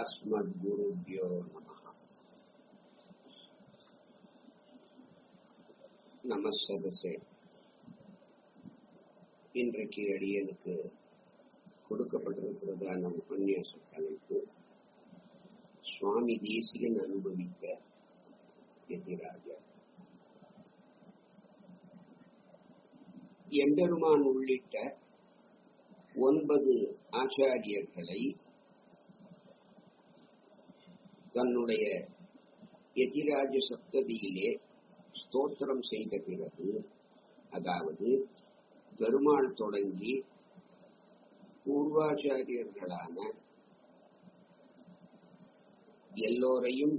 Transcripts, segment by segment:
अस्मद्गुरुभ्यो नमः நமசதசே இன்றைக்கு அடியனுக்கு கொடுக்கப்பட்டிருக்கிறதான உபன்யாச தலைப்பு சுவாமி தேசிகன் அனுபவித்த எதிராஜர் எம்பெருமான் உள்ளிட்ட ஒன்பது ஆச்சாரியர்களை தன்னுடைய எதிராஜ சப்ததியிலே ஸ்தோத்திரம் செய்த பிறகு அதாவது பெருமாள் தொடங்கி பூர்வாச்சாரியர்களான எல்லோரையும்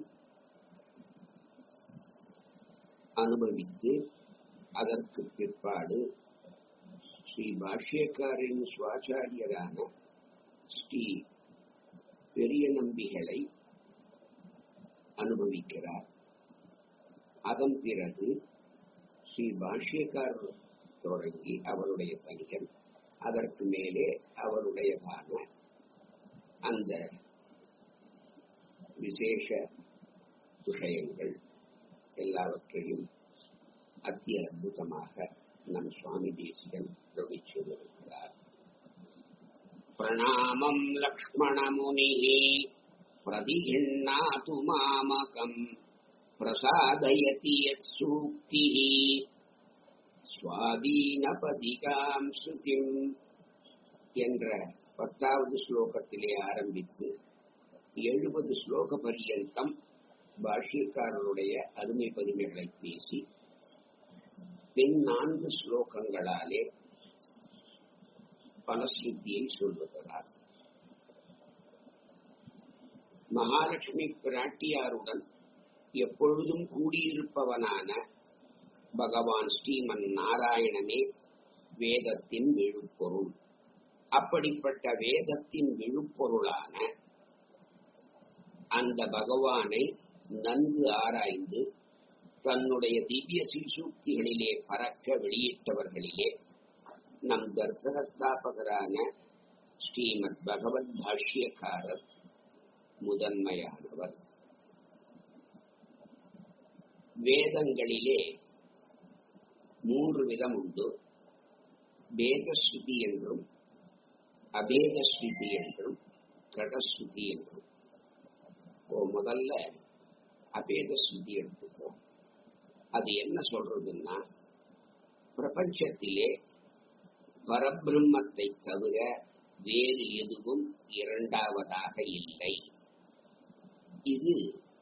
அனுபவித்து அதற்கு பிற்பாடு ஸ்ரீ பாஷ்யக்காரின் சுவாச்சாரியரான ஸ்ரீ பெரிய நம்பிகளை அனுபவிக்கிறார் அதன் பிறகு ஸ்ரீ பாஷ்யக்காரர் தொடங்கி அவருடைய பணிகள் அதற்கு மேலே அவருடையதான அந்த விசேஷ விஷயங்கள் எல்லாவற்றையும் அத்தி அற்புதமாக நம் சுவாமி தேசிகன் பிரவிச்சு வருகிறார் பிரணாமம் லக்ஷ்மணமுனிः प्रतिगृह्णातु मामकम् प्रसादयति यत्सूक्तिः சுவாதீனபதிகாம் ஸ்ருதிம் என்ற பத்தாவது ஸ்லோகத்திலே ஆரம்பித்து எழுபது ஸ்லோக பரியந்தம் பாஷ்யக்காரருடைய அருமை பெருமைகளை பேசி பின் நான்கு ஸ்லோகங்களாலே பலஸ்ருத்தியை சொல்லுகிறார் மகாலட்சுமி பிராட்டியாருடன் எப்பொழுதும் கூடியிருப்பவனான பகவான் ஸ்ரீமன் நாராயணனே வேதத்தின் விழுப்பொருள் அப்படிப்பட்ட வேதத்தின் விழுப்பொருளான அந்த பகவானை நன்கு ஆராய்ந்து தன்னுடைய திவ்ய சிசூக்திகளிலே பறக்க வெளியிட்டவர்களிலே நம் தர்சகஸ்தாபகரான ஸ்ரீமத் பகவத் பாஷ்யக்காரர் முதன்மையானவர் வேதங்களிலே மூன்று விதம் உண்டு வேதஸ்ருதி என்றும் அபேதஸ்ருதி என்றும் கடஸ்ருதி என்றும் ஓ முதல்ல அபேதஸ்ருதி எடுத்துப்போம் அது என்ன சொல்றதுன்னா பிரபஞ்சத்திலே பரபிரம்மத்தை தவிர வேறு எதுவும் இரண்டாவதாக இல்லை இது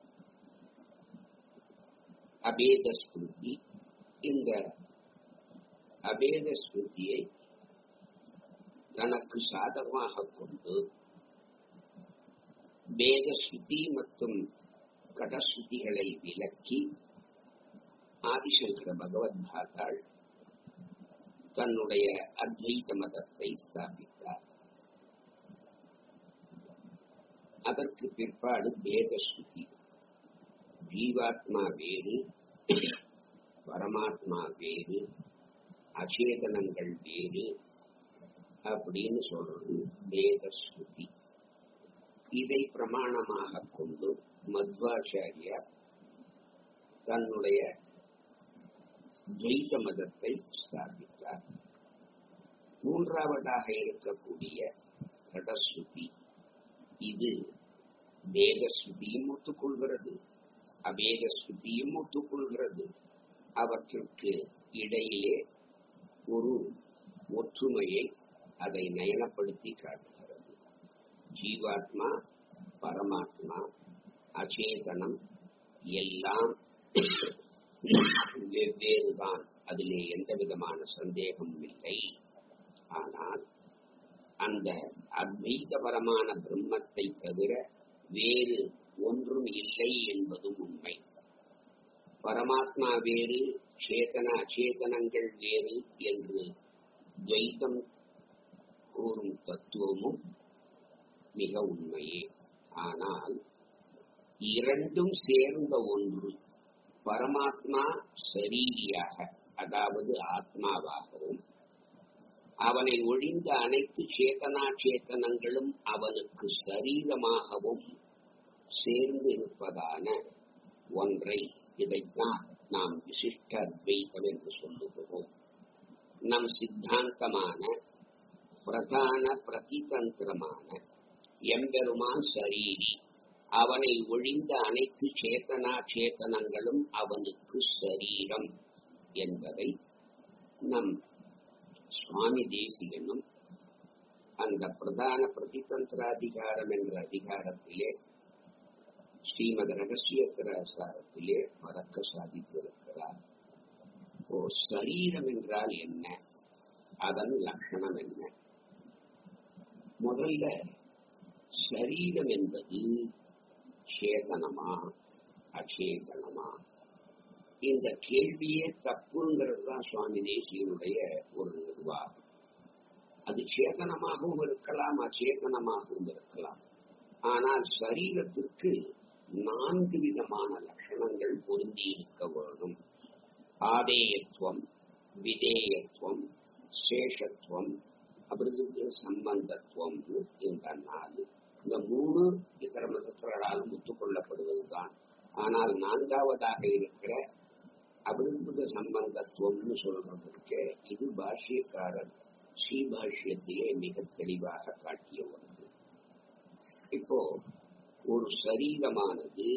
அபேத ஸ்மிருதி இந்த அபேத ஸ்மிருதியை தனக்கு சாதகமாக கொண்டு வேத ஸ்ருதி மற்றும் கடஸ்ருதிகளை விலக்கி ஆதிசங்கர பகவத் பாதாள் தன்னுடைய அத்வைத மதத்தை ஸ்தாபித்தார் அதற்கு பிற்பாடு வேத ஸ்ருதி ஜீவாத்மா வேறு பரமாத்மா வேறு அச்சேதனங்கள் வேறு அப்படின்னு சொல்றது வேத ஸ்ருதி இதை பிரமாணமாக கொண்டு மத்வாச்சாரியா தன்னுடைய துவைத மதத்தை ஸ்தாபித்தார் மூன்றாவதாக இருக்கக்கூடிய கடஸ்ருதி இது வேத ஸ்ருதியும் ஒத்துக்கொள்கிறது அவேத ஸ்ருதியும் ஒத்துக்கொள்கிறது அவற்றிற்கு இடையிலே ஒரு ஒற்றுமையை அதை நயனப்படுத்தி காட்டுகிறது ஜீவாத்மா பரமாத்மா அச்சேதனம் எல்லாம் வெவ்வேறுதான் அதிலே எந்த விதமான சந்தேகமும் இல்லை ஆனால் அந்த அத்வைதபரமான பிரம்மத்தை தவிர வேறு ஒன்றும் இல்லை என்பதும் உண்மை பரமாத்மா வேறு சேதன அச்சேதனங்கள் வேறு என்று துவைதம் கூறும் தத்துவமும் மிக உண்மையே ஆனால் இரண்டும் சேர்ந்த ஒன்று பரமாத்மா சரீரியாக அதாவது ஆத்மாவாகவும் அவனை ஒழிந்த அனைத்து சேதனா சேத்தனங்களும் அவனுக்கு சரீரமாகவும் சேர்ந்து இருப்பதான ஒன்றை இதைத்தான் நாம் விசிஷ்ட அத்வைத்தம் என்று சொல்லுகிறோம் நம் சித்தாந்தமான பிரதான பிரதிதந்திரமான எம்பெருமான் சரீரி அவனை ஒழிந்த அனைத்து சேத்தனா சேத்தனங்களும் அவனுக்கு சரீரம் என்பதை நம் சுவாமி தேசிகனும் அந்த பிரதான பிரதிதந்திராதிகாரம் என்ற அதிகாரத்திலே ஸ்ரீமத் ரகசிய திராசாரத்திலே மறக்க சாதித்திருக்கிறார் ஓ சரீரம் என்றால் என்ன அதன் லட்சணம் என்ன முதல்ல சரீரம் என்பது சேதனமா அச்சேதனமா இந்த கேள்வியே தப்புங்கிறது தான் சுவாமி தேசியனுடைய ஒரு நிர்வாகம் அது சேதனமாகவும் இருக்கலாம் அச்சேதனமாகவும் இருக்கலாம் ஆனால் சரீரத்திற்கு நான்கு விதமான லட்சணங்கள் பொருந்தி இருக்க வேண்டும் ஆதேயத்துவம் விதேயத்துவம் சேஷத்துவம் அபிருத்தி சம்பந்தத்துவம் இந்த நாலு இந்த மூணு இதர மதத்தினராலும் ஒத்துக்கொள்ளப்படுவதுதான் ஆனால் நான்காவதாக இருக்கிற அபிருத்த சம்பந்தத்துவம்னு சொல்றதற்கு இது பாஷ்யக்காரர் ஸ்ரீ பாஷ்யத்திலே மிக தெளிவாக காட்டிய ஒன்று இப்போ ஒரு சரீரமானது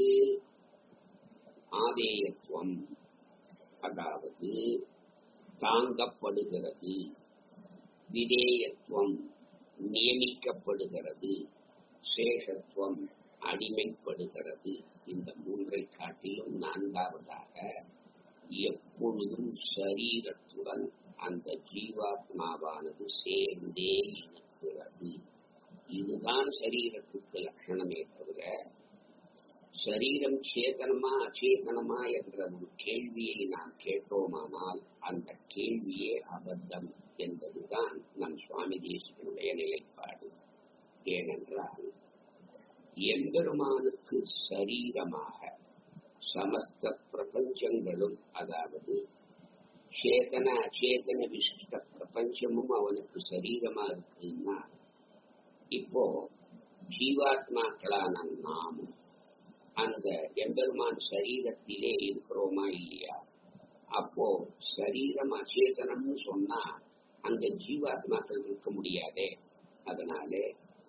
ஆதேயத்துவம் அதாவது தாங்கப்படுகிறது விதேயத்துவம் நியமிக்கப்படுகிறது சேஷத்துவம் அடிமைப்படுகிறது இந்த மூன்றை காட்டிலும் நான்காவதாக எப்பொழுதும் சரீரத்துடன் அந்த ஜீவாத்மாவானது சேர்ந்தே இருக்கிறது இதுதான் சரீரத்துக்கு லட்சணமே தவிர சரீரம் சேதனமா அச்சேதனமா என்ற ஒரு கேள்வியை நாம் கேட்டோமானால் அந்த கேள்வியே அபத்தம் என்பதுதான் நம் சுவாமி தேசிகனுடைய நிலைப்பாடு ஏனென்றால் எம்பெருமானுக்கு சரீரமாக சமஸ்த பிரபஞ்சங்களும் அதாவது சேதன அச்சேதன விசிஷ்ட பிரபஞ்சமும் அவனுக்கு சரீரமா இருக்குன்னா இப்போ ஜீவாத்மாக்களான நாமும் அந்த எம்பெருமான் சரீரத்திலே இருக்கிறோமா இல்லையா அப்போ சரீரம் அச்சேதனம்னு சொன்னா அந்த ஜீவாத்மாக்கள் இருக்க முடியாதே அதனாலே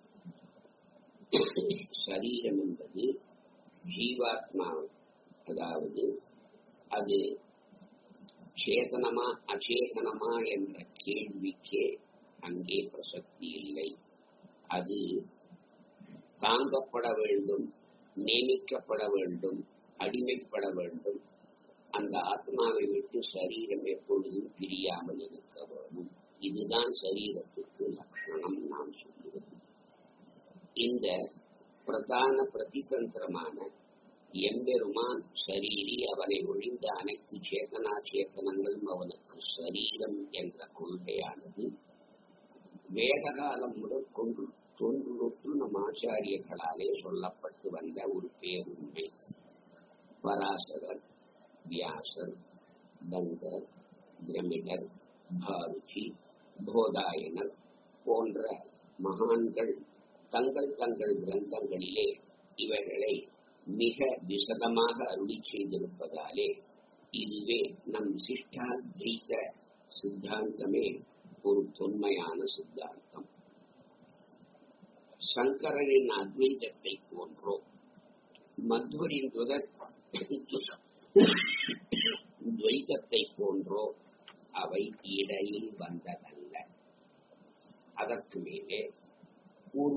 சரீரம் என்பது ஜீவாத்மா அதாவது அது சேதனமா அச்சேதனமா என்ற கேள்விக்கே அங்கே பிரசக்தி இல்லை அது தாங்கப்பட வேண்டும் நியமிக்கப்பட வேண்டும் அடிமைப்பட வேண்டும் அந்த ஆத்மாவை விட்டு சரீரம் எப்பொழுதும் பிரியாமல் இருக்க வேண்டும் இதுதான் சரீரத்துக்கு லட்சணம் நாம் சொல்லுவது இந்த பிரதான பிரதிதந்திரமான எம்பெருமான் சரீரி அவனை ஒழிந்த அனைத்து சேதனா சேத்தனங்களும் அவனுக்கு சரீரம் என்ற கொள்கையானது வேதகாலம் முதல் கொண்டு தொன்றுற்று நம் ஆச்சாரியர்களாலே சொல்லப்பட்டு வந்த ஒரு பேருண்மை பராசரர் வியாசர் தங்கர் பிரமிடர் பாருச்சி போதாயனர் போன்ற மகான்கள் தங்கள் தங்கள் கிரந்தங்களிலே இவைகளை மிக விசதமாக அருளி செய்திருப்பதாலே இதுவே நம் சிஷ்டாத்வைத சித்தாந்தமே ஒரு தொன்மையான சித்தாந்தம் சங்கரரின் அத்வைதத்தை போன்றோ மத்வரின் துவைதத்தை போன்றோ அவை இடையில் வந்ததல்ல அதற்கு மேலே ஒரு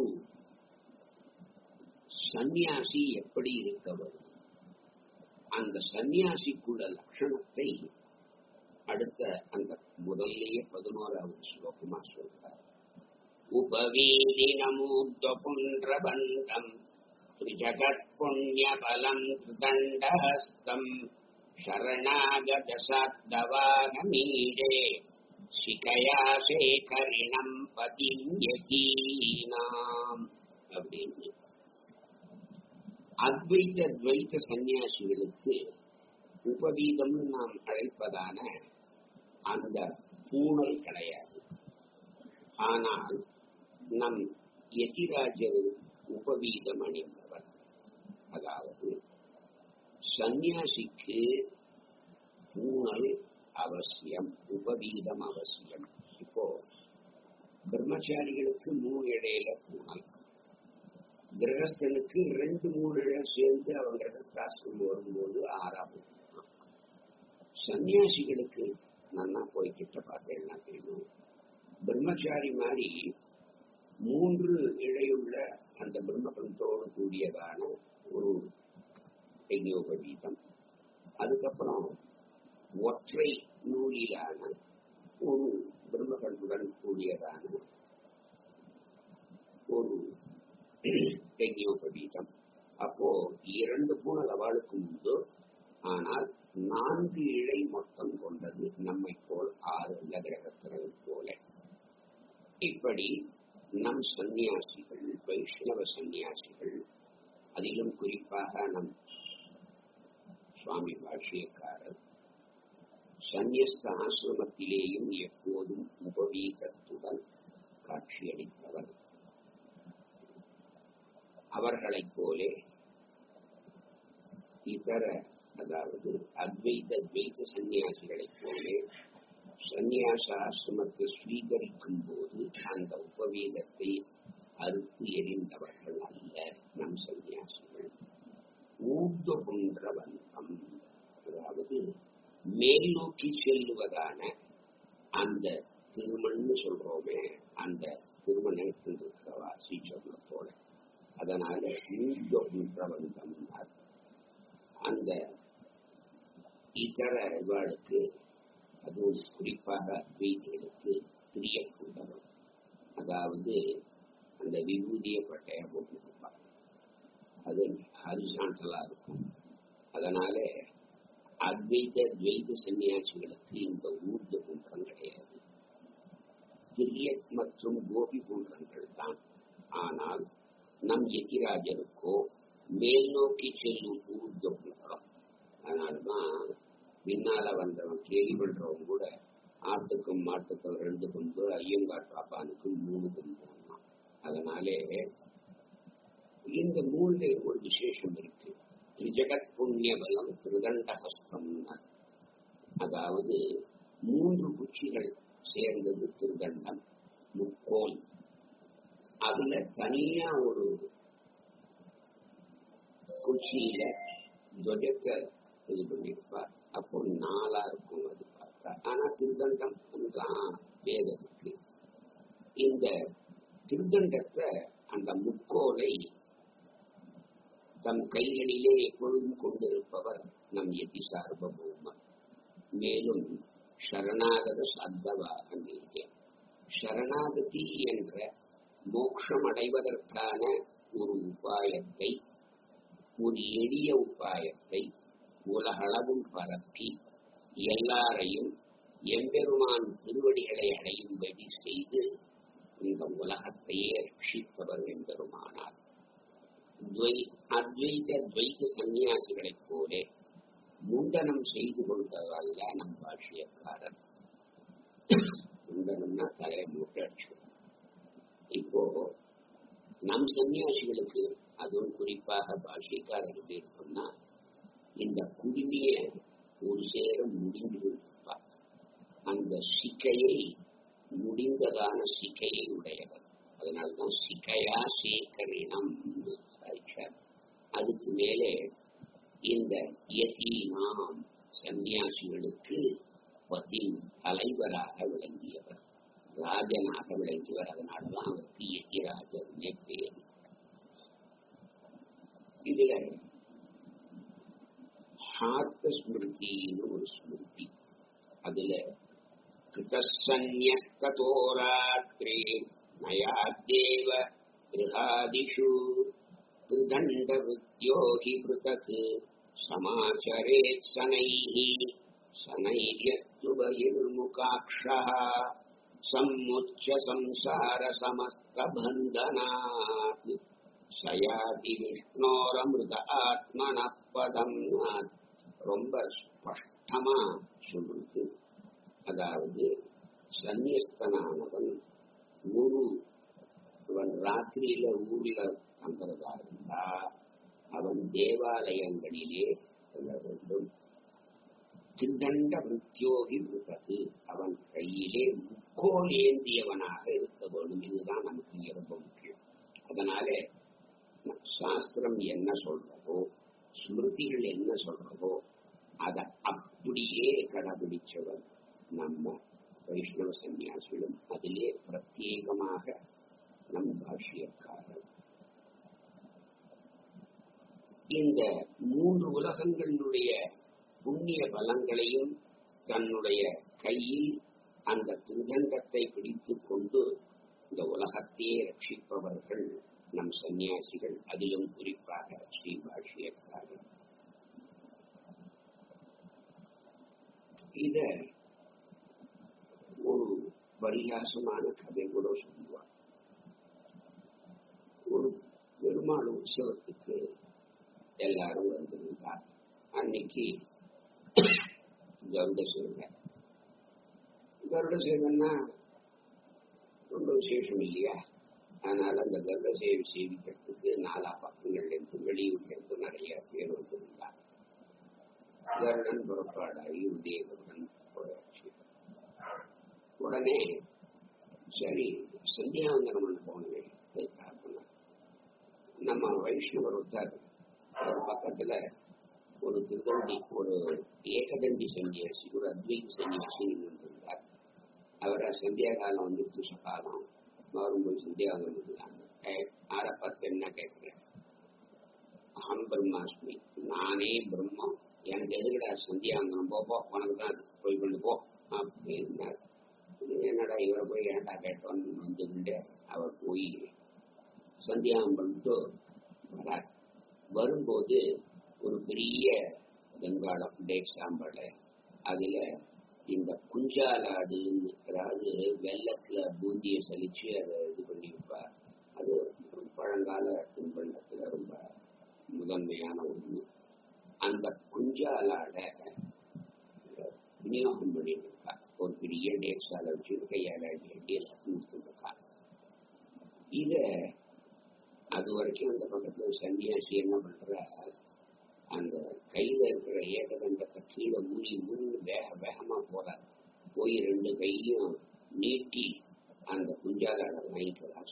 சந்நியாசி எப்படி இருக்க வரும் அந்த சந்நியாசிக்குள்ள லட்சணத்தை அடுத்த அந்த முதல்லையே பதினோராவது ஸ்லோகமா சொல்றார் उपवीदिनमूर्ध्वपुण्ड्रबन्धम् त्रिजगत्पुण्यबलम् त्रिदण्डहस्तम् शरणागतसाद्दवागमीरे शिकया शेखरिणम् பதிஞ்சீனாம் அப்படின்னு அத்வைத துவைத்த சந்நியாசிகளுக்கு உபவீதம் நாம் அழைப்பதான அந்த பூணல் கிடையாது ஆனால் நம் எதிராஜர் உபவீதம் அணிந்தவர் அதாவது சந்நியாசிக்கு பூணல் அவசியம் உபவீதம் அவசியம் இப்போ பிரம்மச்சாரிகளுக்கு மூணு இடையில பூணல் கிரகஸ்தனுக்கு ரெண்டு மூணு இழை சேர்ந்து அவன் கிரகஸ்தாசிரம் வரும்போது ஆறாவது சன்னியாசிகளுக்கு நன்னா போய் கிட்ட பார்த்தேன்னா தெரியும் பிரம்மச்சாரி மாதிரி மூன்று இழையுள்ள அந்த பிரம்மபந்தோடு கூடியதான ஒரு யஜ்யோபவீதம் அதுக்கப்புறம் ஒற்றை நூலிலான ஒரு பிரம்மகண்டுடன் கூடியதான ஒரு யஜ்யோபவீதம் அப்போ இரண்டு பூணல் அவளுக்கு உண்டு ஆனால் நான்கு இழை மொத்தம் கொண்டது நம்மை போல் ஆறு கிரகத்திரல் போல இப்படி நம் சந்நியாசிகள் வைஷ்ணவ சந்நியாசிகள் அதிலும் குறிப்பாக நம் சுவாமி பாஷ்யக்காரர் சந்நியஸ்த ஆசிரமத்திலேயும் எப்போதும் உபவீதத்துடன் காட்சியளித்தவர் அவர்களைப் போலே இதர அதாவது அத்வைத துவைத சன்னியாசிகளைப் போலே சந்நியாச ஆசிரமத்தை ஸ்வீகரிக்கும் போது அந்த உபவீதத்தை அறுத்து எரிந்தவர்கள் அல்ல நம் சன்னியாசிகள் ஊர்துகுன்ற வந்தம் அதாவது மேல் நோக்கி செல்லுவதான அந்த திருமண் சொல்றோமே அந்த திருமணத்தில் இருக்கிறவா சீச்சோட அதனால ஊர்துகுன்ற வந்தம் அந்த இதர இவாளுக்கு அதுவும் குறிப்பாக அத்வைதிகளுக்கு தெரியக்கூடணும் அதாவது அந்த விபூதிய பட்டைய போட்டுருப்பாங்க அது ஹரிசாண்டலா இருக்கும் அதனால அத்வைத துவைத சன்னியாசிகளுக்கு இந்த ஊர்த குன்றம் கிடையாது திரியக் மற்றும் கோபி குன்றங்கள் தான் ஆனால் நம் எதிராஜருக்கோ மேல் நோக்கி செல்லும் ஊர்த குன்றம் அதனாலதான் பின்னால வந்தவன் கேள்வி பண்றவன் கூட ஆட்டுக்கும் மாட்டுக்கும் ரெண்டு கொம்பு ஐயங்கார் பாப்பானுக்கும் மூணு கொம்பு அதனாலே இந்த மூணுல ஒரு விசேஷம் இருக்கு திரிஜகத் புண்ணிய பலம் திருதண்டஹஸ்தம் அதாவது மூன்று குச்சிகள் சேர்ந்தது திருதண்டம் முக்கோல் அதுல தனியா ஒரு குச்சியில துவஜத்தை இது பண்ணிருப்பார் அப்போ நாளா இருக்கும் அது பார்த்தா ஆனா திருதண்டம் தான் பேர் இருக்கு இந்த திருதண்டத்தை அந்த முக்கோலை தம் கைகளிலே எப்பொழுதும் கொண்டிருப்பவர் நம் எதி சார்பபௌமர் மேலும் சரணாகத சாத்தவாக நீங்க சரணாகதி என்ற மோட்சம் அடைவதற்கான ஒரு உபாயத்தை ஒரு எளிய உபாயத்தை உலகளவும் பரப்பி எல்லாரையும் எம்பெருமான் திருவடிகளை அடையும்படி செய்து இந்த உலகத்தையே ரட்சித்தவர் எம்பெருமானார் அத்வைத துவைத சன்னியாசிகளைப் போலே முண்டனம் செய்து கொண்டதல்ல நம் பாஷ்யக்காரர் முண்டனம்னா தலையை மூட்டடிச்சு இப்போ நம் சன்னியாசிகளுக்கு அதுவும் குறிப்பாக பாஷ்யக்காரர் எப்படி இருக்கும்னா இந்த குடுமிய ஒரு சேர முடிந்து அந்த சிக்கையை முடிந்ததான சிக்கையை உடையவர் அதனால்தான் சிக்கையா சேகரினம் அதுக்கு மேலே இந்த யதீனாம் சன்னியாசிகளுக்கு பதி தலைவராக விளங்கியவர் ராஜனாக விளங்கியவர் அதனாலதான் அவருக்கு யதிராஜர்னே பேர் இதுல ஹார்த்த ஸ்மிருதின்னு ஒரு ஸ்மிருதி அதுல கிருத்தசன்யஸ்தோ ராத்திரே நயாத்தேவ கிருஹாதிஷு त्रिदण्डवृत्यो हि पृथक् समाचरेत् शनैः शनैर्यस्तु बहिर्मुखाक्षः सम्मुच्य संसारसमस्तबन्धनात् स याति विष्णोरमृत आत्मनः பதம் ரொம்ப ஸ்பஷ்டமா சொல்லுது அதாவது சன்னியஸ்தனானவன் ஒரு இவன் ராத்திரியில ஊர்ல தங்குறதா இருந்தா அவன் தேவாலயங்களிலே செல்ல வேண்டும் திருதண்ட விருத்தியோகி விருத்தது அவன் கையிலே முக்கோல் ஏந்தியவனாக இருக்க வேண்டும் இதுதான் நமக்கு ரொம்ப முக்கியம் அதனால சாஸ்திரம் என்ன சொல்றதோ ஸ்மிருதிகள் என்ன சொல்றதோ அதை அப்படியே கடைபிடிச்சவர் நம்ம வைஷ்ணவ சன்னியாசிகளும் அதிலே பிரத்யேகமாக நம் பாஷ்யக்காரர் இந்த மூன்று உலகங்களுடைய புண்ணிய பலங்களையும் தன்னுடைய கையில் அந்த திருதண்டத்தை பிடித்துக் கொண்டு இந்த உலகத்தையே ரட்சிப்பவர்கள் நம் சன்னியாசிகள் அதிலும் குறிப்பாக ஸ்ரீ பாஷ்யக்காரர் இத ஒரு பரிகாசமான கதை கூட சொல்லுவார் ஒரு பெருமாள் உற்சவத்துக்கு எல்லாரும் வந்திருந்தார் அன்னைக்கு கருட சேவை கருட சேவைன்னா ரொம்ப விசேஷம் இல்லையா அதனால அந்த கருட சேவை சேவிக்கிறதுக்கு நாலா பக்கங்கள்ல இருந்து வெளியூர்ல இருந்து நிறைய பேர் வந்திருந்தார் கருடன் புறப்பாடாகி உதயகருடன் போயாச்சு உடனே சரி சந்தியாவந்தனம் பண்ண போனவே நம்ம வைஷ்ணவர் ஒருத்தர் ஒரு பக்கத்துல ஒரு திருதண்டி ஒரு ஏகதண்டி சன்னியாசி ஒரு அத்வைத சன்னியாசி இருந்தார் அவரை சந்தியா காலம் வந்துட்டு சகாலம் அவரும் போய் சந்தியாவந்தனம் பண்ணாங்க ஆற பத்து என்ன கேட்கிறேன் அகம் பிரம்மாஸ்மி நானே பிரம்மம் எனக்கு எதுக்கடா சந்தியாவந்தனம் போ போ உனக்கு தான் அது போய் கொண்டு போ அப்படின்னார் என்னடா இவரை போய் ஏன்டா கேட்டோன்னு வந்துட்டு அவர் போய் சந்தியாகம் பண்ணிட்டு வரார் வரும்போது ஒரு பெரிய கங்காளம் டேக் சாம்பல அதுல இந்த குஞ்சாலாடு அதாவது வெள்ளத்துல பூந்தியை சலிச்சு அதை இது பண்ணி வைப்பார் அது பழங்கால தின்பண்டத்துல ரொம்ப முதன்மையான ஒண்ணு அந்த குஞ்சாலாட விநியோகம் பண்ணிட்டு இருக்கா ஒரு பெரிய டேக்ஸால வச்சு கையால அடி அடி எல்லாத்தையும் கொடுத்துருக்கா இத அது வரைக்கும் அந்த பக்கத்துல சன்னியாசி என்ன பண்ற அந்த கையில இருக்கிற ஏகதண்டத்தை கீழே மூடி மூணு வேக வேகமா போறார் போய் ரெண்டு கையும் நீட்டி அந்த குஞ்சாலாட வாங்கிக்கலாம்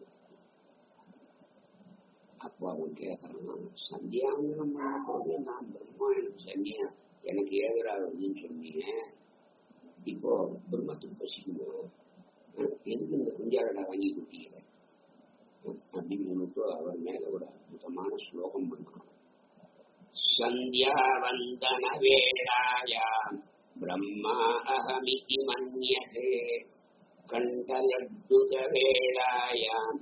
அப்போ அவன் கேட்கறான் சந்தியாவந்தனம் பண்ணும் போது நான் பிரம்மா எனக்கு சன்னியா எனக்கு ஏவராகுதுன்னு சொன்னீங்க இப்போ பிரம்மத்துக்கு பசிக்குமா எதுக்கு இந்த குஞ்சாலடா வாங்கி கொடுத்தீங்க அப்படின்னு சொல்லிட்டு அவர் மேல ஒரு அற்புதமான ஸ்லோகம் பண்ணான் சந்தியாவந்தன வேளாயாம் பிரம்மா அகமிதி மன்யதே கண்டலட்டுக வேளாயாம்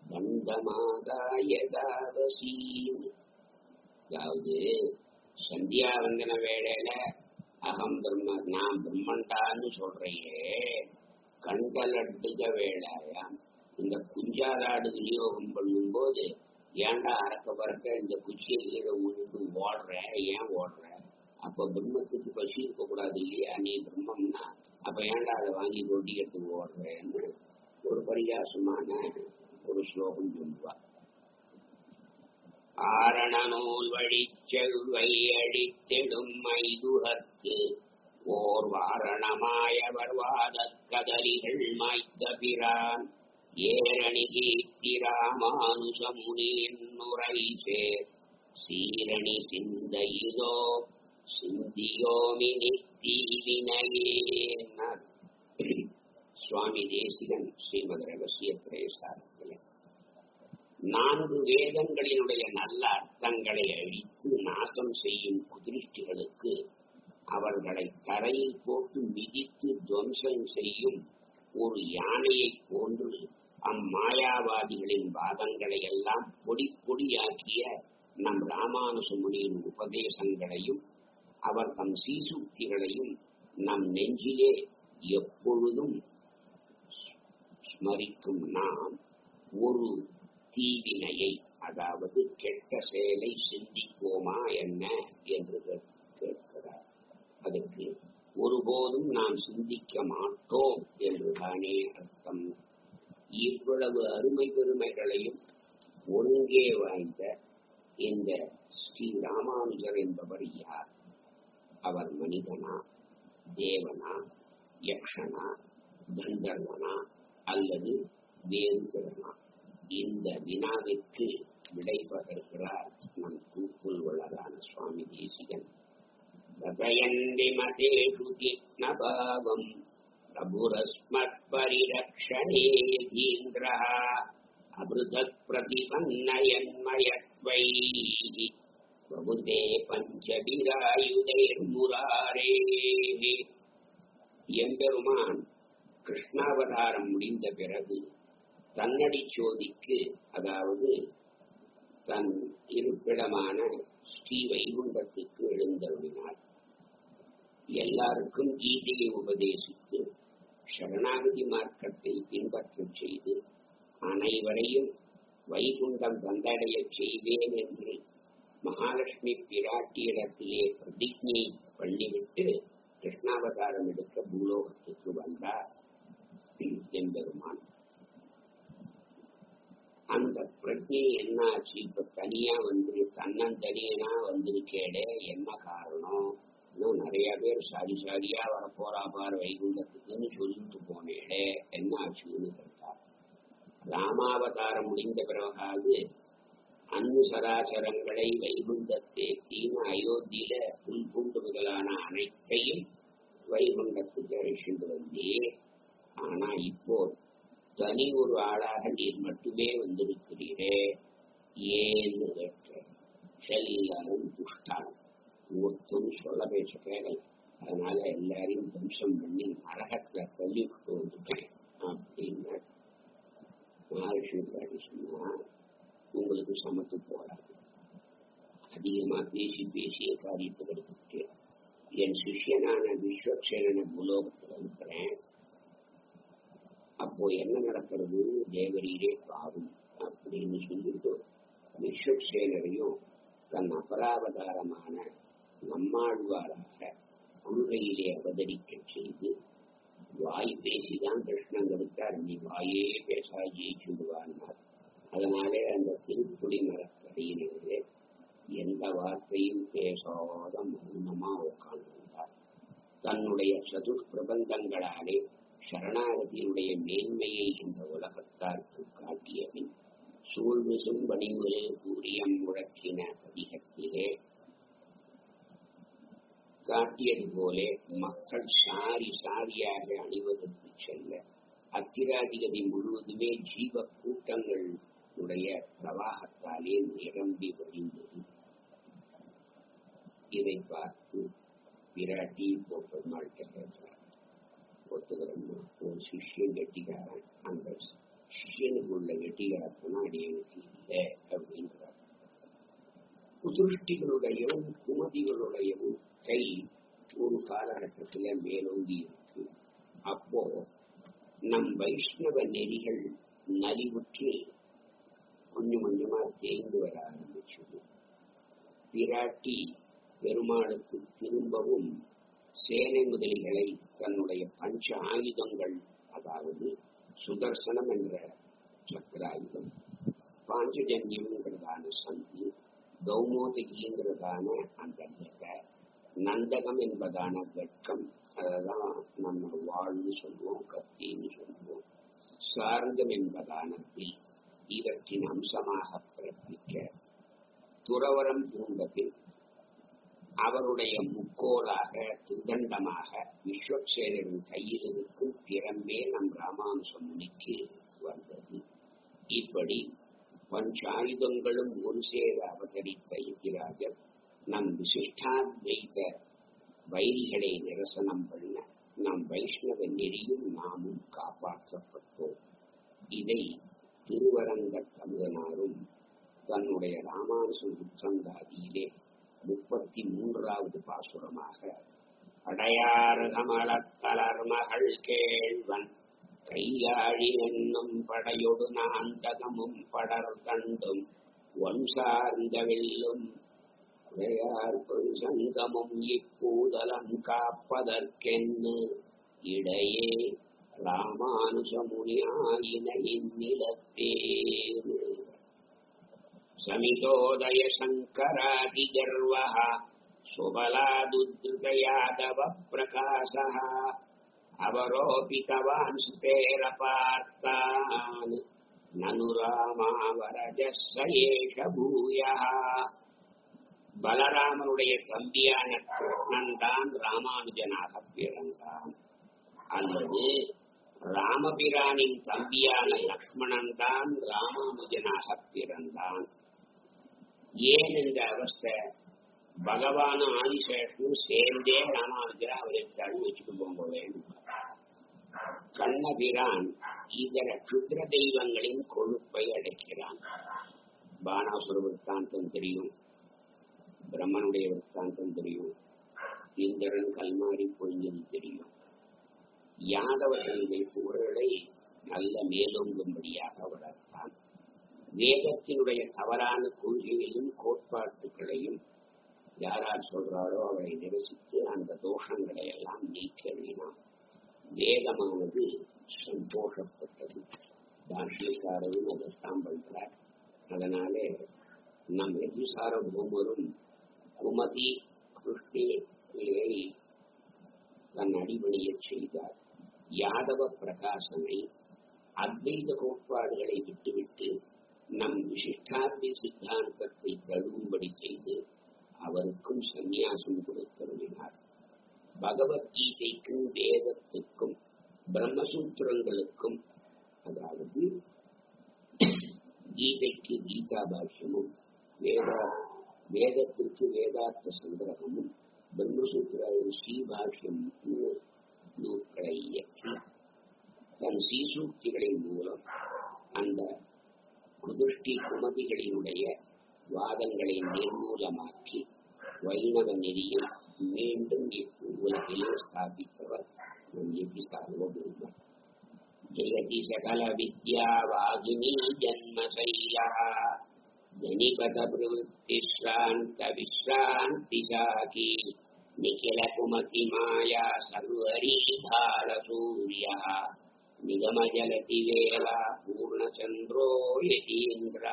தண்டமாதாயதாவசீம் அதாவது சந்தியாவந்தன வேளையில அகம் பிரம்ம நான் பிரம்மண்டான்னு சொல்றையே கண்டலட்டுக வேளாயாம் இந்த குஞ்சாலாடு விநியோகம் பண்ணும்போது ஏன்டா அறக்க பறக்க இந்த குச்சியை கீழே உண்டு ஓடுற ஏன் ஓடுற அப்ப பிரம்மத்துக்கு பசி இருக்க கூடாது இல்லையா நீ பிரம்மம்னா அப்ப ஏன்டா அதை வாங்கி கொட்டிக்கிறதுக்கு ஓடுறேன்னு ஒரு பரிகாசமான ஒரு ஸ்லோகம் சொல்லுவா ஆரண நூல் வழி செல்வை அடித்திடும் மைதுகத்து ஓர் வாரணமாயவர் வாத கதலிகள் மாய்த்த பிரான் ஏரணி கீர்த்தி ராமானுசமுனி என்னுரை சேர் சீரணி சிந்த இதோ சிந்தியோமி நித்தீவினையேன்னார் சுவாமி தேசிகன் ஸ்ரீமத் ரகசிய திரேசாரத்தில் நான்கு வேதங்களினுடைய நல்ல அர்த்தங்களை அழித்து நாசம் செய்யும் குதிருஷ்டிகளுக்கு அவர்களை தரையில் போட்டு மிதித்து துவம்சம் செய்யும் ஒரு யானையை போன்று அம்மாயாவாதிகளின் வாதங்களை எல்லாம் பொடி பொடியாக்கிய நம் ராமானுச முனியின் உபதேசங்களையும் அவர் தம் சீசுக்திகளையும் நம் நெஞ்சிலே எப்பொழுதும் ஸ்மரிக்கும் நாம் ஒரு தீவினையை அதாவது கெட்ட செயலை சிந்திப்போமா என்ன என்று கேட்கிறார் அதற்கு ஒருபோதும் நாம் சிந்திக்க மாட்டோம் என்றுதானே அர்த்தம் இவ்வளவு அருமை பெருமைகளையும் ஒருங்கே வாய்ந்த இந்த ஸ்ரீ ராமானுஜர் என்பவர் யார் அவர் மனிதனா தேவனா யக்ஷனா கந்தர்வனா அல்லது வேறு கிழனா இந்த வினாவிற்கு விடை பகர்கிறார் நம் தூப்புல்வளரான சுவாமி தேசிகன் கதயந்தி மதேஷு கிருஷ்ணபாவம் பிரபுரஸ்மத் பரிரக்ஷணேதீந்திரः அபிருதக் प्रतिपन्नयन्मयत्वैः प्रभुते பஞ்சபிராயுதைர்முராரேः எம்பெருமான் கிருஷ்ணாவதாரம் முடிந்த பிறகு தன்னடி சோதிக்கு அதாவது தன் இருப்பிடமான ஸ்ரீ வைகுண்டத்துக்கு எழுந்தருளினார் எல்லாருக்கும் கீதையை உபதேசித்து சரணாகதி மார்க்கத்தை பின்பற்றச் செய்து அனைவரையும் வைகுண்டம் வந்தடையச் செய்வேன் என்று மகாலட்சுமி பிராட்டியிடத்திலே பிரதிஜை பண்ணிவிட்டு கிருஷ்ணாவதாரம் எடுக்க பூலோகத்துக்கு வந்தார் எம்பெருமான் அந்த பிரஜை என்ன ஆச்சு இப்ப தனியா வந்து தன்னந்தனியனா வந்திருக்கேடே என்ன காரணம் இன்னும் நிறைய பேர் சாரி சாரியா வரப்போறா பாரு வைகுண்டத்துக்குன்னு சொல்லிட்டு போனேடே என்ன ஆச்சுன்னு கேட்டார் ராமாவதாரம் முடிந்த பிறகாவது அன்னு சராசரங்களை வைகுண்டத்தை தீன அயோத்தியில புல் பூண்டு முதலான அனைத்தையும் வைகுண்டத்துக்கு அழைச்சிட்டு வந்தே ஆனா இப்போ தனி ஒரு ஆளாக நீர் மட்டுமே வந்திருக்கிறீரே ஏன்னு கேட்ட எல்லாரும் துஷ்டான் ஒருத்தரும் சொல்ல பேச கேட்கல அதனால எல்லாரையும் தம்சம் பண்ணி நரகத்துல தள்ளிவிட்டு வந்துட்டேன் அப்படின்னு மகாலட்சுமி பிராட்டி சொன்னா உங்களுக்கு சமத்து போடாது அதிகமா பேசி பேசிய காரியத்தை எடுத்துட்டு என் சிஷியனான விஸ்வக்சேனனை பூலோகத்தில் இருக்கிறேன் அப்போ என்ன நடக்கிறது தேவரீரே பாவம் அப்படின்னு சொல்லிட்டு விஸ்வக்சேனரையும் தன் அபராவதாரமான நம்மாழ்வாராக கொள்கையிலே அவதரிக்க செய்து வாய் பேசிதான் கிருஷ்ணன் கொடுத்தார் நீ வாயே பேசா ஜெயிச்சுடுவான்னார் அதனாலே அந்த திருப்புலி மரக்கடியிலே எந்த வார்த்தையும் பேசாத மௌனமா உட்கார்ந்திருந்தார் தன்னுடைய சதுர் பிரபந்தங்களாலே சரணாகதியினுடைய மேன்மையை இந்த உலகத்தாருக்கு காட்டியபின் சூழ்மிசும் பணிமுறை கூறியம் முழக்கின பதிகத்திலே காட்டியது போல மக்கள் சாரி சாரியாக அணிவதற்கு செல்ல அத்திராதிகதி முழுவதுமே ஜீவ கூட்டங்கள் உடைய பிரவாகத்தாலே நிரம்பி வழிந்தது இதை பார்த்து விராட்டி இப்போ பெருமாள்கிட்ட கேட்கிறார் ஒத்துக்கிறோம்னா ஒரு சிஷ்யன் கெட்டிக்காரன் அந்த சிஷியனுக்குள்ள கெட்டிக்காரத்தனா அடியனுக்கு இல்லை அப்படின்றார் குதிருஷ்டிகளுடையவும் குமதிகளுடையவும் கை ஒரு காலகட்டத்துல மேலோங்கி இருக்கு அப்போ நம் வைஷ்ணவ நெறிகள் நலிவுற்று கொஞ்சம் கொஞ்சமா தேய்ந்து வர ஆரம்பிச்சது பிராட்டி பெருமாளுக்கு திரும்பவும் சேனை முதலிகளை தன்னுடைய பஞ்ச ஆயுதங்கள் அதாவது சுதர்சனம் என்ற சக்கராயுதம் பாஞ்சஜன்யம்ங்கிறதான சந்தி கௌமோதகிங்கிறதான அந்த லெக நந்தகம் என்பதான வெட்கம் அதெல்லாம் நம்ம வாழ்னு சொல்லுவோம் கத்தின்னு சொல்லுவோம் சார்ந்தம் என்பதான வில் இவற்றின் அம்சமாக பிறப்பிக்க துறவரம் பூண்ட பின் அவருடைய முக்கோலாக திருதண்டமாக விஸ்வக்சேனரின் கையில் இருக்கும் திறமே நம் ராமானுச முனிக்கு வந்தது இப்படி பஞ்சாயுதங்களும் ஒரு சேர அவதரித்த எதிராஜர் நம் விசிஷ்டாத்வைத வைரிகளை நிரசனம் பண்ண நம் வைஷ்ணவ நெறியும் நாமும் காப்பாற்றப்பட்டோம் இதை திருவரங்க தமிழனாரும் தன்னுடைய ராமானுசன் உச்சந்தாதியிலே முப்பத்தி மூன்றாவது பாசுரமாக அடையாறுகமலத்தலர் மகள் கேழ்வன் கையாழி என்னும் படையொடு நாந்தகமும் படர் கண்டும் ஒன் சார்ந்த வெல்லும் உடையார் சங்கமும் இப்பூதலம் காப்பதற்கென்னு இடையே ராமானுஜமுனியாயின இந்நிலத்தே समितोदय शङ्करादिगर्वः सुबलादुद्धृतयादव प्रकाशः अवरोपितवान् सुतेरपार्तान् ननु रामावरजः स एष भूयः பலராமனுடைய தம்பியான கிருஷ்ணன் தான் ராமானுஜனாக பிறந்தான் அல்லது ராமபிரானின் தம்பியான லக்ஷ்மணன் தான் ராமானுஜனாக பிறந்தான் ஏன் இந்த அவஸ்தை பகவானும் ஆதிசேஷனும் சேர்ந்தே ராமானுஜரா அவரை தள்ளி வச்சுட்டு போக வேண்டும் கண்ணபிரான் இதர க்ஷுத்ர தெய்வங்களின் கொழுப்பை அடைக்கிறான் பானாசுர விற்த்தாந்தம் தெரியும் பிரம்மனுடைய விற்த்தாந்தம் தெரியும் இந்திரன் கல்மாரி பொழிஞ்சது தெரியும் யாதவர்களுடைய புகழை நல்ல மேலோங்கும்படியாக வளர்த்தான் வேதத்தினுடைய தவறான கொள்கையையும் கோட்பாட்டுகளையும் யாரார் சொல்றாரோ அவரை நிரசித்து அந்த தோஷங்களை எல்லாம் நீக்கினான் வேதமானது சந்தோஷப்பட்டது பாஷ்யக்காரரும் அதைத்தான் பண்றார் அதனாலே நம் எதிசார பூமரும் குமதி கிருஷ்ணியை தன் அடிபணியச் செய்தார் யாதவ பிரகாசனை அத்வைத கோட்பாடுகளை விட்டுவிட்டு நம் விசிஷ்டாத்வை சித்தாந்தத்தை தழுவும்படி செய்து அவருக்கும் சந்நியாசம் கொடுத்தருளினார் பகவத்கீதைக்கும் வேதத்துக்கும் பிரம்மசூத்திரங்களுக்கும் அதாவது கீதைக்கு கீதா பாஷ்யமும் வேத வேதத்திற்கு வேதார்த்த சங்கிரகமும் பிரம்மசூத்திர ஸ்ரீபாஷ்யம் நூல்களை இயக்கி தன் சீசூக்திகளின் மூலம் அந்த குதிருஷ்டி குமதிகளினுடைய வாதங்களை நிர்மூலமாக்கி வைணவ நெறியில் மீண்டும் இப்போ உலகிலே ஸ்தாபித்தவர் நம் எதி சார்வபூமர் ஜெயதி சகல வித்யா வாகினி ஜன்மசையா ஜனிபத பிரவృత్తి శ్రాంత విశ్రాంతి సాకి నిఖిల కుమతి మాయా సర్వరీ భార సూర్య నిగమ జలతి వేళ పూర్ణచంద్రో యతీంద్ర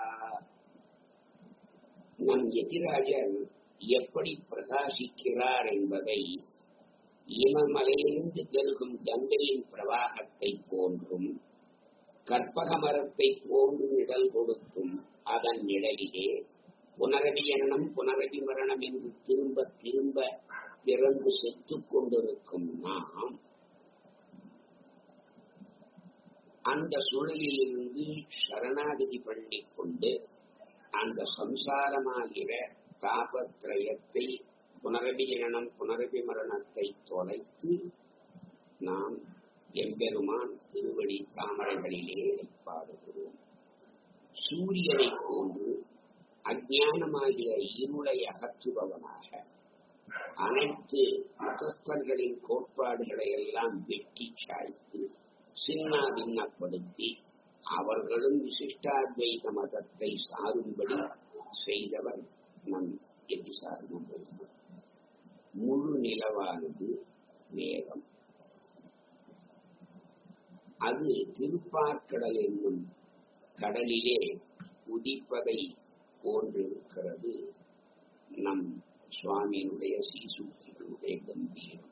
நம் எதிராஜர் எப்படி பிரகாசிக்கிறார் என்பதை இமமலையிலிருந்து பெருகும் கங்கையின் பிரவாகத்தை போன்றும் கற்பக மரத்தை போன்று நிழல் கொடுத்தும் அதன் நிழலிலே புனரடி எண்ணம் புனரடி மரணம் என்று திரும்ப திரும்ப பிறந்து செத்துக் கொண்டிருக்கும் நாம் அந்த சூழலிலிருந்து சரணாகதி பண்ணிக் கொண்டு அந்த சம்சாரமாகிற தாபத்திரயத்தை புனரபி ஜனனம் புனரபி மரணத்தை தொலைத்து நாம் எம்பெருமான் திருவடி தாமரைகளிலே பாடுகிறோம் சூரியனை போன்று அஜானமாகிற இருளை அகற்றுபவனாக அனைத்து மதஸ்தர்களின் கோட்பாடுகளை எல்லாம் வெட்டி சாய்த்து சின்னா பின்னப்படுத்தி அவர்களும் விசிஷ்டாத்வைத மதத்தை சாரும்படி செய்தவர் நம் எதிசார்பு முழு நிலவானது வேகம் அது திருப்பார்கடல் என்னும் கடலிலே உதிப்பதை போன்றிருக்கிறது நம் சுவாமியினுடைய சீசூத்திகளுடைய கம்பீரம்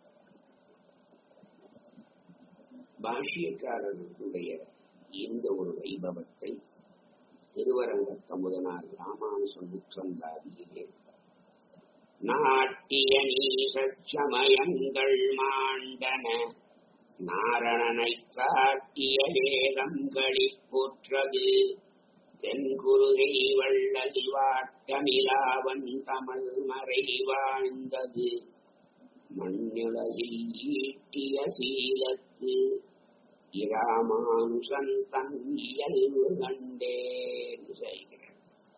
பாஷ்யக்காரர்களுடைய இந்த ஒரு வைபவத்தை திருவரங்கத்தமுதனார் ராமானுசன் உற்றந்தாதியிலே நாட்டிய நீசமயங்கள் மாண்டன நாரணனை காட்டிய வேதங்களிப் போற்றது தென்குருகை வள்ளல் வாட்டமிலாவன் தமிழ் மறை வாழ்ந்தது மண்ணுலகில் ஈட்டிய சீலத்து இராமானுசன் தன் இயல்பு கண்டேன் செய்கிறார்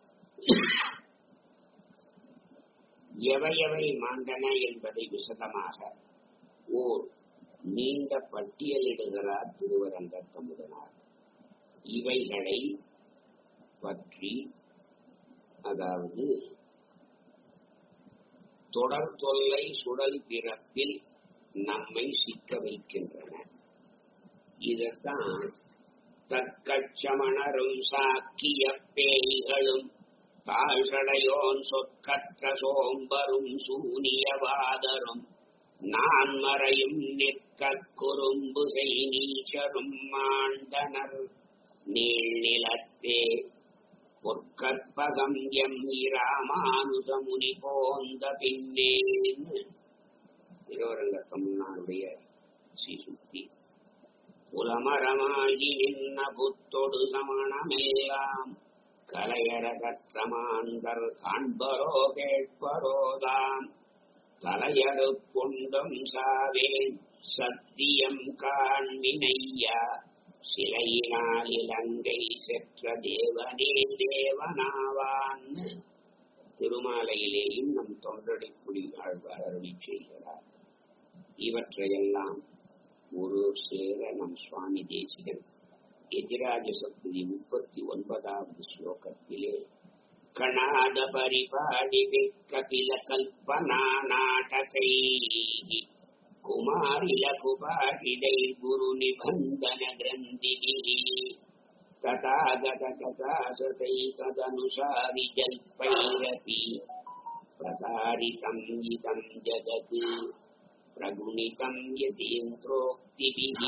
எவையவை மாண்டன என்பதை விசதமாக ஓர் நீண்ட பட்டியலிடுகிறார் திருவரங்க தமுதனார் இவைகளை பற்றி அதாவது தொடர் தொல்லை சுடல் பிறப்பில் நம்மை சிக்க வைக்கின்றன இதத்தான் தற்கச்சமணரும் சாக்கிய பேய்களும் தாழ்சடையோன் சொற்கற்ற சோம்பரும் சூனியவாதரும் நான் மறையும் நிற்க குறும்பு செய் நீச்சரும் மாண்டனர் நீழ்நிலத்தே பொற்கற்பகம் எம் இராமானுஜமுனி போந்த பின்னேன்னு திருவரங்க தமிழ்நாடுடைய ஸ்ரீசுக்தி புலமரமாகி நின்ன புத்தொடு சமணமெல்லாம் கலையற கற்றமாந்தர் காண்பரோ கேட்பரோதாம் தலையறு கொண்டும் சாவேன் சத்தியம் காண்மினையா சிலையினால் இலங்கை செற்ற தேவனே தேவனாவான் திருமாலையிலேயும் நம் தொண்டடி ஆழ்வார் அருளி செய்கிறார் இவற்றையெல்லாம் ஒரு சேர நம் சுவாமி தேசிகன் எதிராஜ சக்தி முப்பத்தி ஒன்பதாவது ஸ்லோகத்திலே கணாத பரிபாடி கபில கல்பனா நாடகை குமாரில குபாடிதை குரு நிபந்தன கிரந்தினி ததாகத கதாசதை ததனுசாரி ஜல்பைரபி பிரதாரிதம் இதம் ஜகத் பிரகுணிதம் யதீந்திரோக்திபிஹி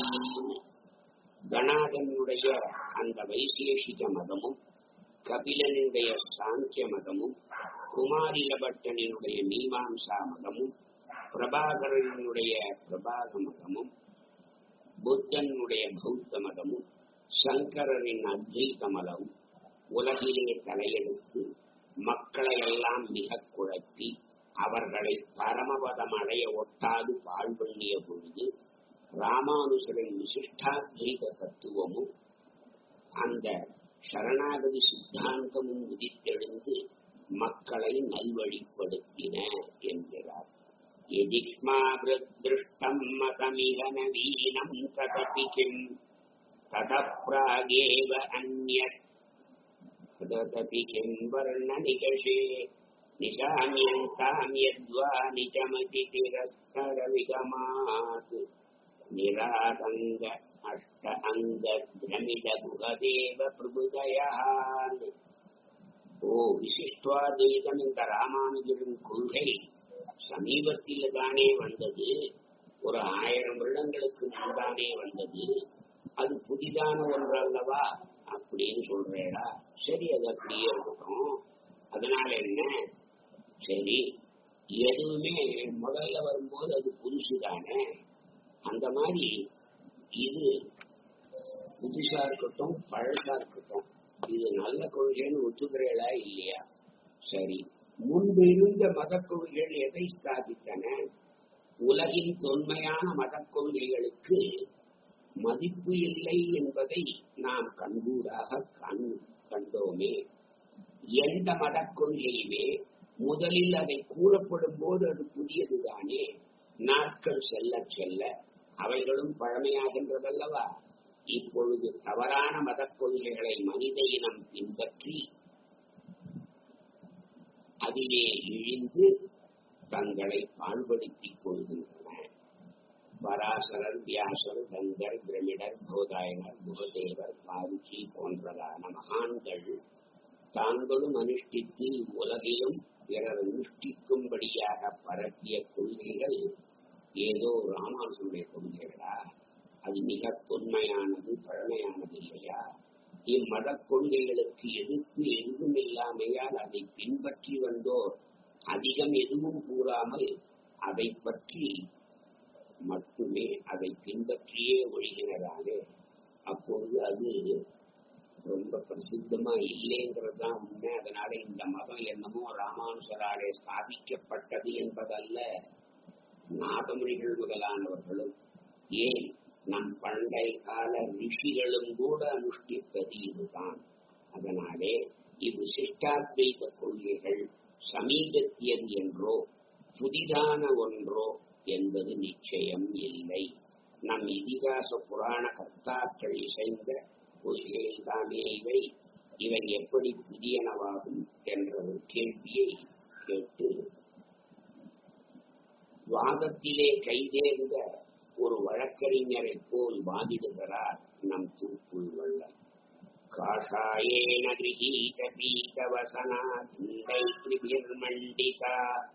கணாதனுடைய அந்த வைசேஷிக மதமும் கபிலனுடைய சாங்கிய மதமும் குமாரிலபட்டனினுடைய மீமாம்சா மதமும் பிரபாகரனுடைய பிரபாக மதமும் புத்தனுடைய பௌத்த மதமும் சங்கரரின் அத்வைத மதமும் உலகிலே தலையெடுத்து மக்களை எல்லாம் மிக குழப்பி அவர்களை பரமபதம் அடைய ஒட்டாது வாழ்வண்ணிய பொழுது ராமானுசரின் விசிஷ்டாத்வைத தத்துவமும் அந்த சரணாகதி சித்தாந்தமும் உதித்தெழுந்து மக்களை நல்வழிப்படுத்தின என்கிறார் எதிக்மாவிருஷ்டம் மதமிக நவீனம் ததபி கிம் ததப்ராகேவ அந்யத் ததபி கிம் வர்ணனிகஷே நிஷாமியந்தாம் யத்வா நிஜமதி திரஸ்கர விகமாத் நிராதங்க அஷ்ட அங்க பிரமித குகதேவ பிரபுதயான் ஓ விசிஷ்டுவாத்வைதம் இந்த ராமானுஜரின் கொள்கை சமீபத்தில் தானே வந்தது ஒரு ஆயிரம் வருடங்களுக்கு முன்தானே வந்தது அது புதிதான ஒன்று அல்லவா அப்படின்னு சொல்றேடா சரி அது அப்படியே இருக்கட்டும் அதனால என்ன சரி எதுவுமே முதல்ல வரும்போது அது புதுசு தானே அந்த மாதிரி இது புதுசா இருக்கட்டும் பழசா இருக்கட்டும் இது நல்ல கொள்கைன்னு ஒத்துக்கிறீங்களா இல்லையா சரி முன்பு இருந்த மத கொள்கைகள் எதை ஸ்தாபித்தன உலகின் தொன்மையான மத கொள்கைகளுக்கு மதிப்பு இல்லை என்பதை நாம் கண்கூடாக கண் கண்டோமே எந்த மத கொள்கையுமே முதலில் அதை கூறப்படும் போது அது புதியதுதானே நாட்கள் செல்ல செல்ல அவைகளும் பழமையாகின்றதல்லவா இப்பொழுது தவறான மத கொள்கைகளை மனித இனம் பின்பற்றி அதிலே இழிந்து தங்களை பாழ்படுத்திக் கொள்கின்றன பராசரர் வியாசர் கங்கர் பிரமிடர் போதாயனர் குருதேவர் பாருச்சி போன்றதான மகான்கள் தாங்களும் அனுஷ்டித்து உலகிலும் பிறர் அனுஷ்டிக்கும்படியாக பரப்பிய கொள்கைகள் ஏதோ ராமானுசனுடைய கொள்கைகளா அது மிக தொன்மையானது பழமையானது இல்லையா இம்மத கொள்கைகளுக்கு எதிர்ப்பு எதுவும் இல்லாமையால் அதை பின்பற்றி வந்தோர் அதிகம் எதுவும் கூறாமல் அதை பற்றி மட்டுமே அதை பின்பற்றியே ஒழிகிறதாலே அப்பொழுது அது ரொம்ப பிரசித்தமா இல்லைங்கிறதுதான் உண்மை அதனால இந்த மதம் என்னமோ ராமானுசராலே ஸ்தாபிக்கப்பட்டது என்பதல்ல நாதமொழிகள் முதலானவர்களும் ஏன் நம் பண்டை கால ரிஷிகளும் கூட அனுஷ்டித்தது இதுதான் அதனாலே இது சிஷ்டாத்வைத கொள்கைகள் சமீபத்தியது என்றோ புதிதான ஒன்றோ என்பது நிச்சயம் இல்லை நம் இதிகாச புராண கர்த்தாக்கள் இசைந்த கொள்கைகள் தானே இவை இவை எப்படி புதியனவாகும் என்ற ஒரு கேள்வியை கேட்டு வாதத்திலே கைதேர்ந்த ஒரு வழக்கறிஞரை போல் வாதிடுகிறார் நம் தூப்புள் வள்ளல் காஷாயேன கிரகீத பீதவசனா துண்டை திரிபிர்மண்டிதா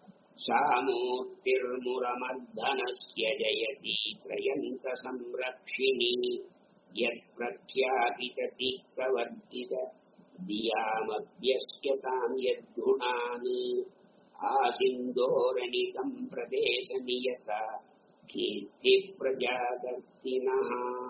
सामूर्तिर्मुरमर्दनस्य जयति त्रयन्त संरक्षिणी यत्प्रख्यापितति प्रवर्तित दियामभ्यस्य ताम् यद्गुणान् आसिन्दोरणितम् प्रदेशनियता कीर्तिप्रजागर्तिनः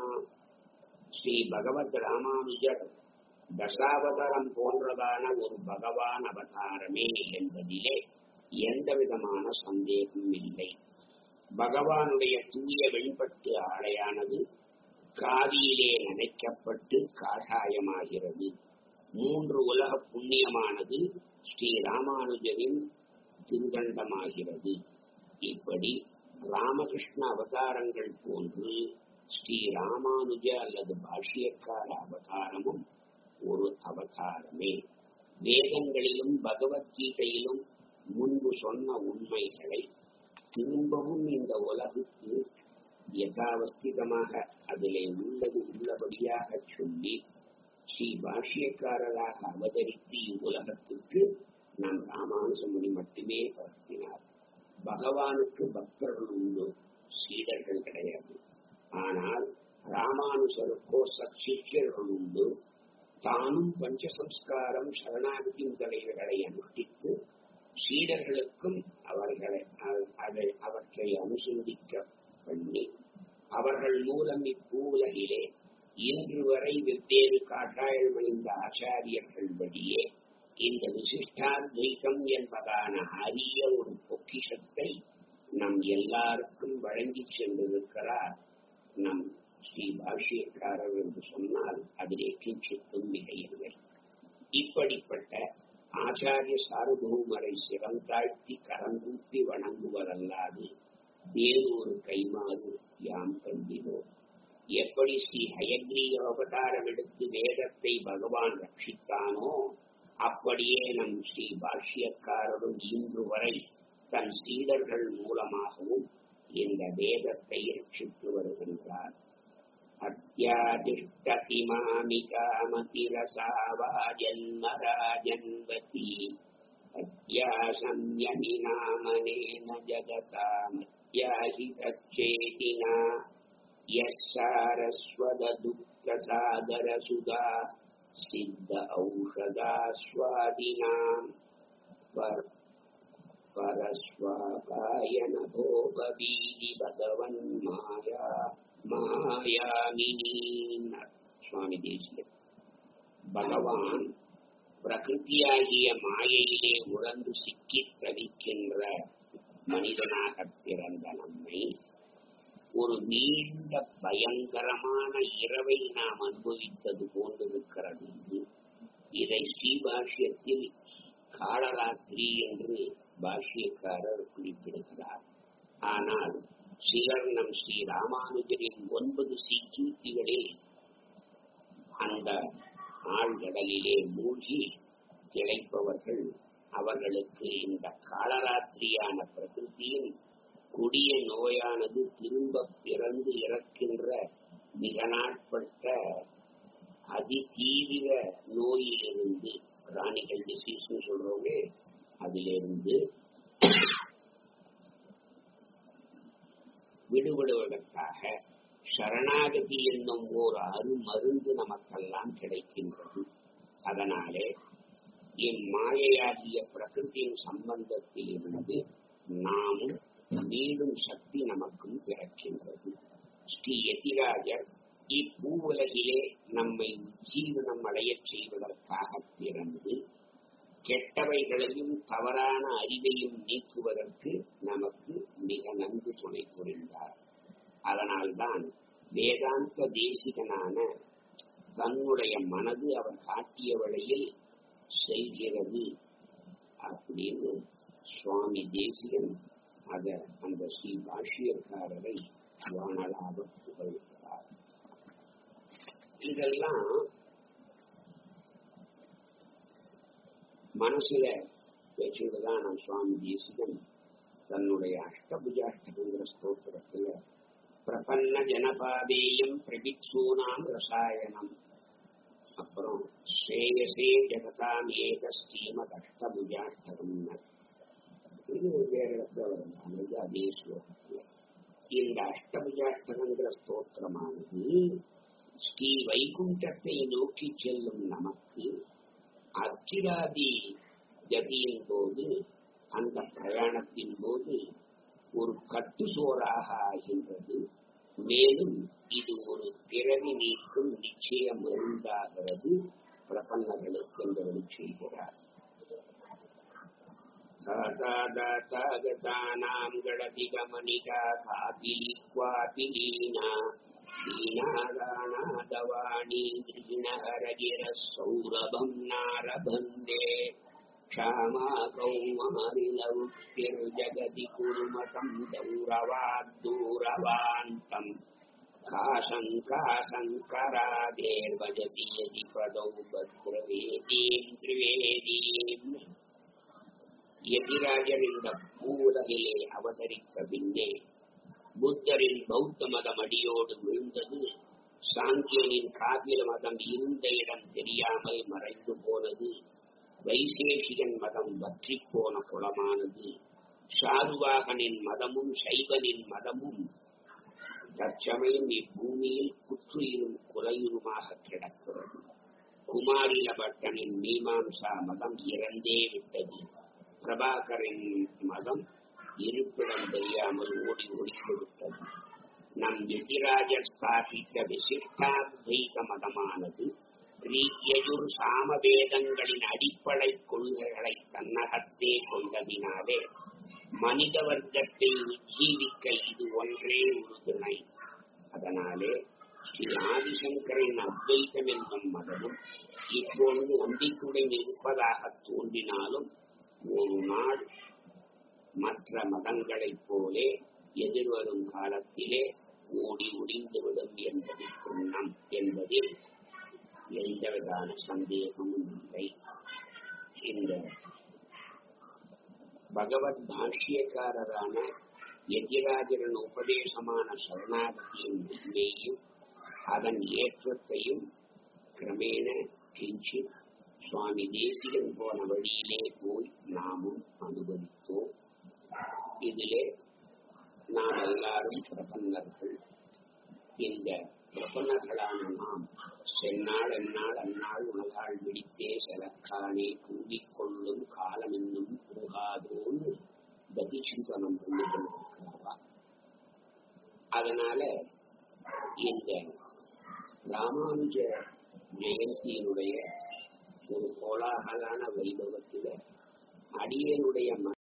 ஸ்ரீ பகவத் ராமானுஜர் தசாவதாரம் போன்றதான ஒரு பகவான் அவதாரமே என்பதிலே எந்த விதமான சந்தேகம் இல்லை பகவானுடைய தூய வெண்பட்டு ஆடையானது காவியிலே நனைக்கப்பட்டு காஷாயமாகிறது மூன்று உலக புண்ணியமானது ஸ்ரீ ராமானுஜரின் திருதண்டமாகிறது இப்படி ராமகிருஷ்ண அவதாரங்கள் போன்று ஸ்ரீ ராமானுஜ அல்லது பாஷ்யக்கார அவதாரமும் ஒரு அவதாரமே வேதங்களிலும் பகவத்கீதையிலும் முன்பு சொன்ன உண்மைகளை திரும்பவும் இந்த உலகுக்கு யதாவஸ்திதமாக அதிலே உள்ளது உள்ளபடியாக சொல்லி ஸ்ரீ பாஷ்யக்காரராக அவதரித்து இவ்வுலகத்திற்கு நம் ராமானுஜமுனி மட்டுமே பரப்பினார் பகவானுக்கு பக்தர்கள் உண்டு சீடர்கள் கிடையாது ஆனால் ராமானுஜருக்கோ சச்சிஷ்யர்கள் உண்டு தானும் பஞ்சசம்ஸ்காரம் சரணாகதி முதலியவைகளை அனுஷ்டித்து சீடர்களுக்கும் அவர்களை அதை அவற்றை அனுசந்திக்க பண்ணி அவர்கள் மூலம் இப்பூலகிலே இன்று வரை வெவ்வேறு காட்டாயம் அணிந்த ஆச்சாரியர்கள் வழியே இந்த விசிஷ்டாத்வைதம் என்பதான அரிய ஒரு பொக்கிஷத்தை நம் எல்லாருக்கும் வழங்கி சென்றிருக்கிறார் நம் ஸ்ரீ பாஷ்யக்காரர் என்று சொன்னால் அதிலே கிஞ்சித்தும் மிகையில்லை இப்படிப்பட்ட ஆச்சாரிய சார்பூமரை சிறந்தாழ்த்தி கரங்கூப்பி வணங்குவதல்லாது வேறு ஒரு கைமாறு யாம் கண்டினோம் எப்படி ஸ்ரீ ஹயக்ரீவ அவதாரம் எடுத்து வேதத்தை பகவான் ரட்சித்தானோ அப்படியே நம் ஸ்ரீ பாஷ்யக்காரரும் இன்று வரை தன் சீடர்கள் மூலமாகவும் இந்த வேதத்தை ரட்சித்து வருகின்றார் अत्यादिष्टति मामिकामतिरसावा जन्मराजन्वती अत्यासंयमिनामनेन जगतामत्याहितच्चेतिना यः सारस्वदुःखसागरसुधा सिद्ध औषधास्वादिनाम् पर परस्वाकायन भोगवीति भगवन्माया மாயாமினி சுவாமி தேசியம் பகவான் பிரகிருதியாகிய மாயையிலே உழந்து சிக்கி தவிக்கின்ற மனிதனாக பிறந்த நம்மை ஒரு நீண்ட பயங்கரமான இரவை நாம் அனுபவித்தது போன்றிருக்கிறது இதை ஸ்ரீபாஷ்யத்தில் காலராத்திரி என்று பாஷ்யக்காரர் குறிப்பிடுகிறார் ஆனால் சிலர் நம் ஸ்ரீ ராமானுஜரின் ஒன்பது சீக்கீர்த்திகளில் அந்த ஆழ்கடலிலே மூழ்கி திளைப்பவர்கள் அவர்களுக்கு இந்த காலராத்திரியான பிரகிருதியின் கொடிய நோயானது திரும்ப பிறந்து இறக்கின்ற மிக நாட்பட்ட அதிதீவிர நோயிலிருந்து பிராணிகள் டிசீஸ்னு சொல்றோமே அதிலிருந்து விடுபடுவதற்காக சரணாகதி என்னும் ஓர் அருமருந்து நமக்கெல்லாம் கிடைக்கின்றது அதனாலே இம்மாயையாகிய பிரகிருதியின் சம்பந்தத்தில் இருந்து நாமும் மீண்டும் சக்தி நமக்கும் பிறக்கின்றது ஸ்ரீ யதிராஜர் இப்பூவுலகிலே நம்மை உஜ்ஜீவனம் அடையச் செய்வதற்காக பிறந்து கெட்டவைகளையும் தவறான அறிவையும் நீக்குவதற்கு நமக்கு மிக நன்கு துணை புரிந்தார் அதனால்தான் வேதாந்த தேசிகனான தன்னுடைய மனது அவர் காட்டிய வழியில் செய்கிறது அப்படின்னு சுவாமி தேசிகன் அத அந்த ஸ்ரீ பாஷ்யக்காரரை வானலாக புகழ்கிறார் இதெல்லாம் மனசுல வச்சுட்டுதான் நம் சுவாமி தேசிகன் தன்னுடைய அஷ்டபுஜாஷ்டகங்கிற ஸ்தோத்திரத்துல பிரபன்ன ஜனபாதேயம் பிரபிக்ஷூனாம் ரசாயனம் அப்புறம் ஸ்ரேயசே ஜெகதாம் ஏக ஸ்ரீம கஷ்டபுஜாஷ்டகம் இது வேற இடத்துல வரும் அமைதி அதே ஸ்லோகத்துல இந்த அஷ்டபுஜாஷ்டகங்கிற ஸ்தோத்திரமானது ஸ்ரீ வைகுண்டத்தை நோக்கி செல்லும் நமக்கு அச்சிராதி கதியின் போது அந்த பிரயாணத்தின் போது ஒரு கட்டு சோறாக ஆகின்றது மேலும் இது ஒரு பிறவி நீக்கும் நிச்சய மருந்தாகிறது பிரபன்னர்களுக்கு என்று செய்கிறார் சாதாதாத்தாகதானாம் கடதிகமணிகா காபிலிக்வாபி லீனா दीनादानादवाणी दृढहरगिरः सौरभम् नारभन्दे क्षामा कौमारिलौक्तिर्जगति कुर्मतम् दौरवाद्दूरवान्तम् काशङ्काशङ्करादेर्भजति यदि पदौ भद्रवेदीम् त्रिवेदीम् எதிராஜர் இந்த பூவுலகிலே அவதரித்த பின்னே புத்தரின் பௌத்த மதம் அடியோடு விழுந்தது சாங்கியனின் காபில மதம் இருந்த இடம் தெரியாமல் மறைந்து போனது வைசேஷிகன் மதம் வற்றி போன குளமானது ஷாருவாகனின் மதமும் சைவனின் மதமும் தற்சமயம் இப்பூமியில் குற்றுயிரும் குலையுருமாக கிடக்கிறது குமாரில பட்டனின் மீமாம்சா மதம் இறந்தே விட்டது பிரபாகரின் மதம் இருப்பிடம் தெரியாமல் ஓடி ஒழிந்து விட்டது நம் எதிராஜர் ஸ்தாபித்த விசிஷ்டாத்வைத மதமானது ரீயஜுர் சாமவேதங்களின் அடிப்படை கொள்கைகளை தன்னகத்தே கொண்டதினாலே மனித வர்க்கத்தை உஜ்ஜீவிக்க இது ஒன்றே ஒரு துணை அதனாலே ஸ்ரீ ஆதிசங்கரின் அத்வைத்தம் என்னும் மதமும் இப்பொழுது நம்பிக்கையுடன் இருப்பதாக தோன்றினாலும் ஒரு நாள் மற்ற மதங்களைப் போலே எதிர்வரும் காலத்திலே ஓடி ஒடிந்துவிடும் என்பது புண்ணம் என்பதில் எந்தவிதான சந்தேகமும் இல்லை இந்த பகவத் பாஷ்யக்காரரான எதிராஜரின் உபதேசமான சரணாகதியின் உண்மையும் அதன் ஏற்றத்தையும் கிரமேண கிஞ்சித் சுவாமி தேசிகன் போன வழியிலே போய் நாமும் அனுபவித்தோம் இதிலே நாம் எல்லாரும் பிரபன்னர்கள் இந்த பிரபன்னர்களான நாம் செந்நாள் எந்நாள் அந்நாள் உலகால் விடித்தே செலக்கானே கூடிக்கொள்ளும் காலம் என்னும் போகாதோன்னு கதி சிந்தனம் பண்ணி கொண்டிருக்கிறாரா அதனால இந்த ராமானுஜ ஜெயந்தியினுடைய ஒரு கோலாகலான வைபவத்தில் அடியனுடைய